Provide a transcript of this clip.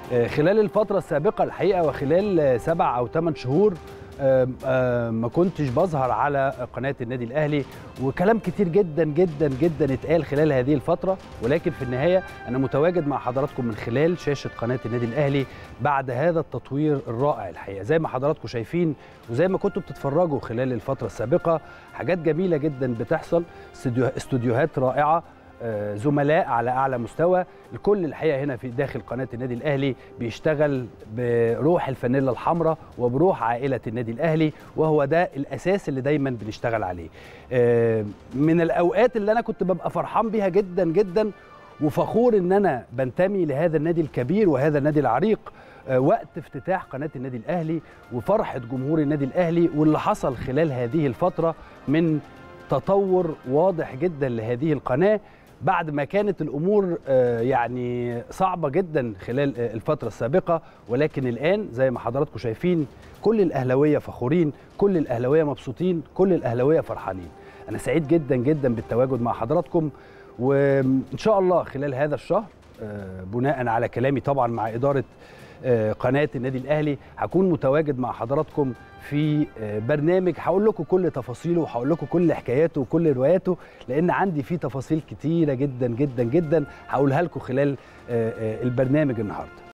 خلال الفترة السابقة الحقيقة وخلال سبع أو ثمان شهور ما كنتش بظهر على قناة النادي الأهلي وكلام كتير جدا جدا جدا اتقال خلال هذه الفترة ولكن في النهاية أنا متواجد مع حضراتكم من خلال شاشة قناة النادي الأهلي بعد هذا التطوير الرائع الحقيقة زي ما حضراتكم شايفين وزي ما كنتوا بتتفرجوا خلال الفترة السابقة حاجات جميلة جدا بتحصل استوديوهات رائعة زملاء على اعلى مستوى الكل الحقيقه هنا في داخل قناه النادي الاهلي بيشتغل بروح الفانيلا الحمراء وبروح عائله النادي الاهلي وهو ده الاساس اللي دايما بنشتغل عليه من الاوقات اللي انا كنت ببقى فرحان بيها جدا جدا وفخور ان انا بنتمي لهذا النادي الكبير وهذا النادي العريق وقت افتتاح قناه النادي الاهلي وفرحه جمهور النادي الاهلي واللي حصل خلال هذه الفتره من تطور واضح جدا لهذه القناه بعد ما كانت الامور يعني صعبه جدا خلال الفتره السابقه ولكن الان زي ما حضراتكم شايفين كل الاهلاويه فخورين كل الاهلاويه مبسوطين كل الاهلاويه فرحانين انا سعيد جدا جدا بالتواجد مع حضراتكم وان شاء الله خلال هذا الشهر بناء على كلامي طبعا مع اداره قناه النادي الاهلي هكون متواجد مع حضراتكم في برنامج هقول لكم كل تفاصيله وهقول لكم كل حكاياته وكل رواياته لان عندي فيه تفاصيل كتيره جدا جدا جدا هقولها لكم خلال البرنامج النهارده